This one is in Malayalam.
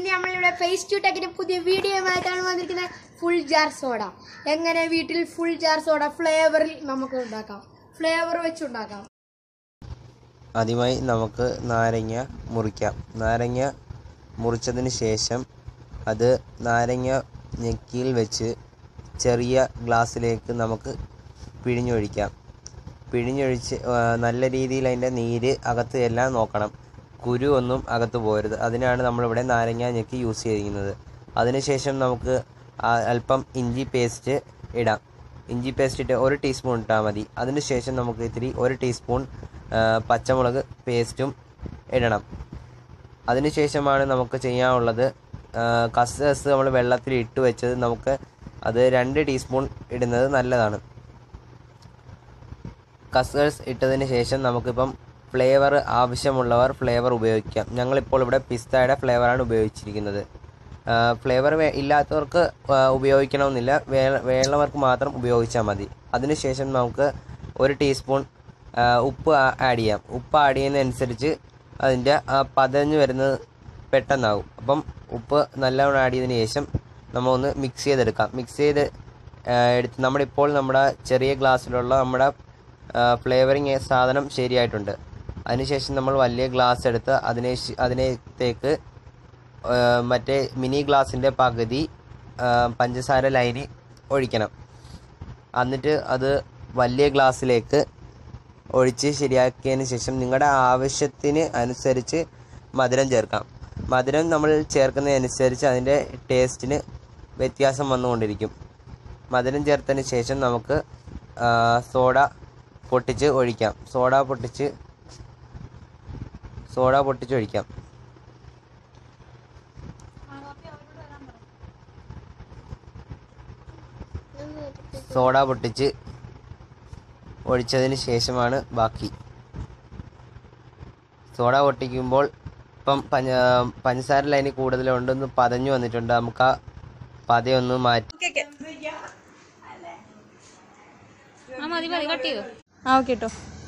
നമ്മളിവിടെ ഫേസ് ടു ടെക്കിന്റെ പുതിയ വീഡിയോയുമായിട്ടാണ് വന്നിരിക്കുന്നത് ഫുൾ ജാർ സോഡ എങ്ങനെ വീട്ടിൽ ഫുൾ ജാർ സോഡ ഫ്ലേവറിൽ നമുക്ക് ഉണ്ടാക്കാം ഫ്ലേവർ വെച്ചുണ്ടാക്കാം ആദ്യമായി നമുക്ക് നാരങ്ങ മുറിക്കാം നാരങ്ങ മുറിച്ചതിന് ശേഷം അത് നാരങ്ങ ഞെക്കിയിൽ വെച്ച് ചെറിയ ഗ്ലാസ്സിലേക്ക് നമുക്ക് പിഴിഞ്ഞൊഴിക്കാം പിഴിഞ്ഞൊഴിച്ച് ആ, നല്ല രീതിയിൽ അതിൻ്റെ നീര് അകത്ത് എല്ലാം നോക്കണം കുരു ഒന്നും അകത്ത് പോകരുത് അതിനാണ് നമ്മളിവിടെ നാരങ്ങ ഞെക്കി യൂസ് ചെയ്തിരിക്കുന്നത് അതിനുശേഷം നമുക്ക് ആ അല്പം ഇഞ്ചി പേസ്റ്റ് ഇടാം ഇഞ്ചി പേസ്റ്റ് ഇട്ട് ഒരു ടീസ്പൂൺ ഇട്ടാൽ മതി അതിനുശേഷം നമുക്ക് ഇത്തിരി ഒരു ടീസ്പൂൺ ആ, പച്ചമുളക് പേസ്റ്റും ഇടണം അതിനുശേഷമാണ് നമുക്ക് ചെയ്യാനുള്ളത് കസ്കസ് നമ്മൾ വെള്ളത്തിൽ ഇട്ട് വെച്ചത് നമുക്ക് അത് രണ്ട് ടീസ്പൂൺ ഇടുന്നത് നല്ലതാണ് കസ്കസ് ഇട്ടതിന് ശേഷം നമുക്കിപ്പം ഫ്ലേവർ ആവശ്യമുള്ളവർ ഫ്ലേവർ ഉപയോഗിക്കാം ഞങ്ങളിപ്പോൾ ഇവിടെ പിസ്തയുടെ ഫ്ലേവറാണ് ഉപയോഗിച്ചിരിക്കുന്നത് ഫ്ലേവർ ഇല്ലാത്തവർക്ക് ആ, ഉപയോഗിക്കണമെന്നില്ല വേ- വേണ്ടവർക്ക് മാത്രം ഉപയോഗിച്ചാൽ മതി അതിനുശേഷം നമുക്ക് ഒരു ടീസ്പൂൺ ആ, ഉപ്പ് ആ- ആഡ് ചെയ്യാം ഉപ്പ് ആഡ് ചെയ്യുന്നതനുസരിച്ച് അതിൻ്റെ ആ പതഞ്ഞ് വരുന്നത് പെട്ടെന്നാകും അപ്പം ഉപ്പ് നല്ലവണ്ണം ആഡ് ചെയ്തതിന് ശേഷം നമ്മളൊന്ന് മിക്സ് ചെയ്തെടുക്കാം മിക്സ് ചെയ്ത് ആ, എടുത്ത് നമ്മളിപ്പോൾ നമ്മുടെ ചെറിയ ഗ്ലാസ്സിലുള്ള നമ്മുടെ ഫ്ലേവറിങ് സാധനം ശരിയായിട്ടുണ്ട് അതിനുശേഷം നമ്മൾ വലിയ ഗ്ലാസ് എടുത്ത് അതിനെ ശ്- അതിനകത്തേക്ക് ആ, മറ്റേ മിനി ഗ്ലാസിൻ്റെ പകുതി ആ, പഞ്ചസാര ലൈനി ഒഴിക്കണം എന്നിട്ട് അത് വലിയ ഗ്ലാസ്സിലേക്ക് ഒഴിച്ച് ശരിയാക്കിയതിന് ശേഷം നിങ്ങളുടെ ആവശ്യത്തിന് അനുസരിച്ച് മധുരം ചേർക്കാം മധുരം നമ്മൾ ചേർക്കുന്നതനുസരിച്ച് അതിൻ്റെ ടേസ്റ്റിന് വ്യത്യാസം വന്നുകൊണ്ടിരിക്കും മധുരം ചേർത്തതിന് ശേഷം നമുക്ക് ആ, സോഡ പൊട്ടിച്ച് ഒഴിക്കാം സോഡ പൊട്ടിച്ച് സോഡ പൊട്ടിച്ച് ഒഴിക്കാം സോഡ പൊട്ടിച്ച് ഒഴിച്ചതിന് ശേഷമാണ് ബാക്കി സോഡ പൊട്ടിക്കുമ്പോൾ ഇപ്പം പഞ്ച പഞ്ചസാര ലൈന് കൂടുതലുണ്ടെന്ന് പതഞ്ഞു വന്നിട്ടുണ്ട് നമുക്ക് ആ പതയൊന്ന് മാറ്റി ആ മതി മതി കട്ട് ചെയ്തു ആ ഓക്കെ കേട്ടോ